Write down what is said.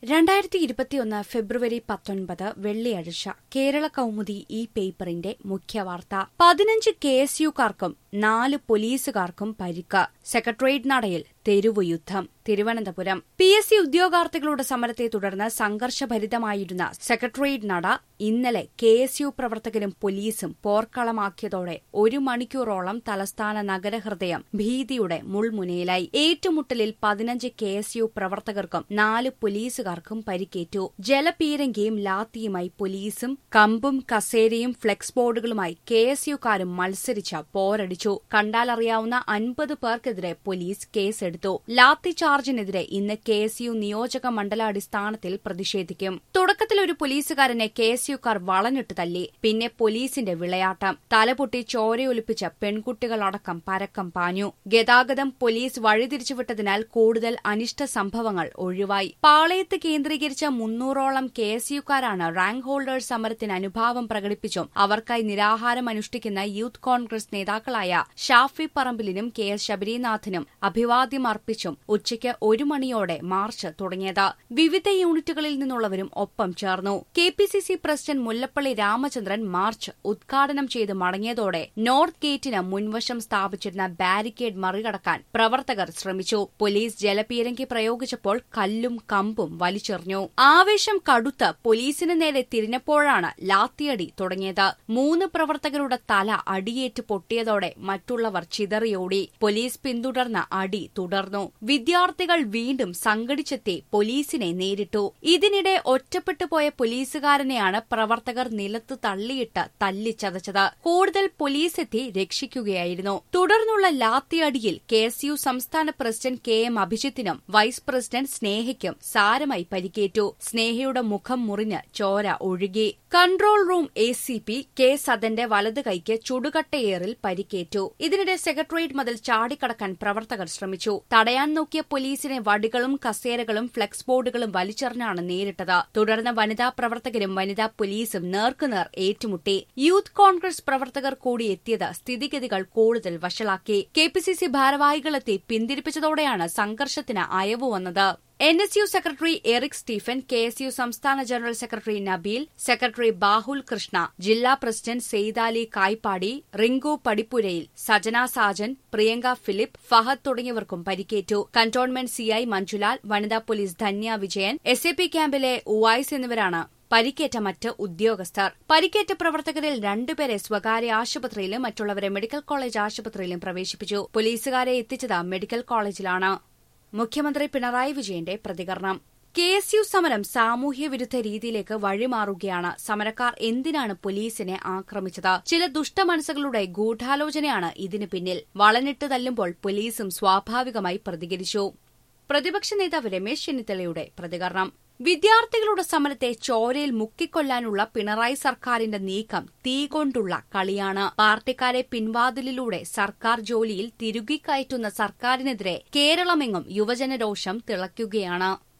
രണ്ടായിരത്തി ഇരുപത്തിയൊന്ന് ഫെബ്രുവരി പത്തൊൻപത് വെള്ളിയാഴ്ച കേരള കൗമുദി ഈ പേപ്പറിന്റെ മുഖ്യവാർത്ത പതിനഞ്ച് കെ എസ് യുക്കാർക്കും നാല് പോലീസുകാർക്കും പരിക്ക് സെക്രട്ടേറിയറ്റ് നടയിൽ തെരുവു യുദ്ധം തിരുവനന്തപുരം പി എസ് സി ഉദ്യോഗാർത്ഥികളുടെ സമരത്തെ തുടർന്ന് സംഘർഷഭരിതമായിരുന്ന സെക്രട്ടേറിയറ്റ് നട ഇന്നലെ കെ എസ് യു പ്രവർത്തകരും പോലീസും പോർക്കളമാക്കിയതോടെ ഒരു മണിക്കൂറോളം തലസ്ഥാന നഗരഹൃദയം ഭീതിയുടെ മുൾമുനയിലായി ഏറ്റുമുട്ടലിൽ പതിനഞ്ച് കെ എസ് യു പ്രവർത്തകർക്കും നാല് പോലീസുകാർക്കും പരിക്കേറ്റു ജലപീരങ്കിയും ലാത്തിയുമായി പോലീസും കമ്പും കസേരയും ഫ്ലെക്സ് ബോർഡുകളുമായി കെ എസ് യുക്കാരും മത്സരിച്ച് പോരടിച്ചു കണ്ടാലറിയാവുന്ന അൻപത് പേർക്കെതിരെ പോലീസ് കേസെടുത്തു ലാത്തി ചാർജിനെതിരെ ഇന്ന് കെ എസ് യു നിയോജക മണ്ഡലാടിസ്ഥാനത്തിൽ പ്രതിഷേധിക്കും തുടക്കത്തിൽ ഒരു പോലീസുകാരനെ കെ എസ് യുക്കാർ വളഞ്ഞിട്ട് തല്ലി പിന്നെ പോലീസിന്റെ വിളയാട്ടം തലപൊട്ടി ചോരയൊലിപ്പിച്ച പെൺകുട്ടികളടക്കം പരക്കം പാഞ്ഞു ഗതാഗതം പോലീസ് വഴിതിരിച്ചുവിട്ടതിനാൽ കൂടുതൽ അനിഷ്ട സംഭവങ്ങൾ ഒഴിവായി പാളയത്ത് കേന്ദ്രീകരിച്ച മുന്നൂറോളം കെ എസ് യുക്കാരാണ് റാങ്ക് ഹോൾഡേഴ്സ് സമരത്തിന് അനുഭാവം പ്രകടിപ്പിച്ചും അവർക്കായി നിരാഹാരം അനുഷ്ഠിക്കുന്ന യൂത്ത് കോൺഗ്രസ് നേതാക്കളായ ഷാഫി പറമ്പിലിനും കെ എസ് ശബരിനാഥനും അഭിവാദ്യം അർപ്പിച്ചും ഉച്ചയ്ക്ക് ഒരു മണിയോടെ മാർച്ച് തുടങ്ങിയത് വിവിധ യൂണിറ്റുകളിൽ നിന്നുള്ളവരും ഒപ്പം ചേർന്നു K P C C president Mullappally Ramachandran march ഉദ്ഘാടനം ചെയ്ത് മടങ്ങിയതോടെ നോർത്ത് ഗേറ്റിന് മുൻവശം സ്ഥാപിച്ചിരുന്ന ബാരിക്കേഡ് മറികടക്കാൻ പ്രവർത്തകർ ശ്രമിച്ചു പോലീസ് ജലപീരങ്കി പ്രയോഗിച്ചപ്പോൾ കല്ലും കമ്പും വലിച്ചെറിഞ്ഞു ആവേശം കടുത്ത് പോലീസിന് നേരെ തിരിഞ്ഞപ്പോഴാണ് ലാത്തിയടി തുടങ്ങിയത് മൂന്ന് പ്രവർത്തകരുടെ തല അടിയേറ്റ് പൊട്ടിയതോടെ മറ്റുള്ളവർ ചിതറിയോടി പോലീസ് പിന്തുടർന്ന അടി തുടർന്നു വിദ്യാർത്ഥികൾ വീണ്ടും സംഘടിച്ചെത്തി പോലീസിനെ നേരിട്ടു ഇതിനിടെ ഒറ്റപ്പെട്ടു പോയ പോലീസുകാരനെയാണ് പ്രവർത്തകർ നിലത്ത് തള്ളിയിട്ട് തല്ലിച്ചതച്ചത് കൂടുതൽ പോലീസ് എത്തി രക്ഷിക്കുകയായിരുന്നു തുടർന്നുള്ള ലാത്തിയടിയിൽ കെ എസ് യു സംസ്ഥാന പ്രസിഡന്റ് കെ എം അഭിജിത്തിനും വൈസ് പ്രസിഡന്റ് സ്നേഹയ്ക്കും സാരമായി പരിക്കേറ്റു സ്നേഹയുടെ മുഖം മുറിഞ്ഞ് ചോര ഒഴുകി control room A C P K സദന്റെ വലത് കൈക്ക് ചുടുകട്ടയേറിൽ പരിക്കേറ്റു ഇതിനിടെ സെക്രട്ടേറിയറ്റ് മതിൽ ചാടിക്കടക്കാൻ പ്രവർത്തകർ ശ്രമിച്ചു തടയാൻ നോക്കിയ പോലീസിനെ വടികളും കസേരകളും ഫ്ലെക്സ് ബോർഡുകളും വലിച്ചെറിഞ്ഞാണ് നേരിട്ടത് തുടർന്ന് വനിതാ പ്രവർത്തകരും വനിതാ പോലീസും നേർക്കുനേർ ഏറ്റുമുട്ടി യൂത്ത് കോൺഗ്രസ് പ്രവർത്തകർ കൂടി എത്തിയത് സ്ഥിതിഗതികൾ കൂടുതൽ വഷളാക്കി കെ പി സി സി ഭാരവാഹികളെത്തി പിന്തിരിപ്പിച്ചതോടെയാണ് സംഘർഷത്തിന് അയവ് വന്നത് N S U secretary Eric Stephen K S U സംസ്ഥാന general secretary Nabeel secretary Bahul Krishna ജില്ലാ പ്രസിഡന്റ് സെയ്താലി കായ്പാടി റിങ്കു പടിപ്പുരയിൽ സജന സാജൻ പ്രിയങ്ക ഫിലിപ്പ് ഫഹദ് തുടങ്ങിയവർക്കും പരിക്കേറ്റു കന്റോൺമെന്റ് സിഐ മഞ്ജുലാൽ വനിതാ police Dhanya Vijayan S A P ക്യാമ്പിലെ ഉവായ്സ് എന്നിവരാണ് പരിക്കേറ്റ മറ്റ് ഉദ്യോഗസ്ഥർ പരിക്കേറ്റ പ്രവർത്തകരിൽ രണ്ടുപേരെ സ്വകാര്യ ആശുപത്രിയിലും മറ്റുള്ളവരെ മെഡിക്കൽ കോളേജ് ആശുപത്രിയിലും പ്രവേശിപ്പിച്ചു പോലീസുകാരെ എത്തിച്ചത് മെഡിക്കൽ കോളേജിലാണ് മുഖ്യമന്ത്രി പിണറായി വിജയന്റെ പ്രതികരണം കെ എസ് യു സമരം സാമൂഹ്യ വിരുദ്ധ രീതിയിലേക്ക് വഴിമാറുകയാണ് സമരക്കാർ എന്തിനാണ് പോലീസിനെ ആക്രമിച്ചത് ചില ദുഷ്ടമനസ്സുകളുടെ ഗൂഢാലോചനയാണ് ഇതിനു പിന്നിൽ വളനിട്ട് തല്ലുമ്പോൾ പോലീസും സ്വാഭാവികമായി പ്രതികരിച്ചു പ്രതിപക്ഷ നേതാവ് രമേശ് ചെന്നിത്തലയുടെ പ്രതികരണം വിദ്യാർത്ഥികളുടെ സമരത്തെ ചോരയിൽ മുക്കിക്കൊല്ലാനുള്ള പിണറായി സർക്കാരിന്റെ നീക്കം തീ കൊണ്ടുള്ള കളിയാണ് പാർട്ടിക്കാരെ പിൻവാതിലിലൂടെ സർക്കാർ ജോലിയിൽ തിരുകിക്കയറ്റുന്ന സർക്കാരിനെതിരെ കേരളമെങ്ങും യുവജനരോഷം തിളയ്ക്കുകയാണ്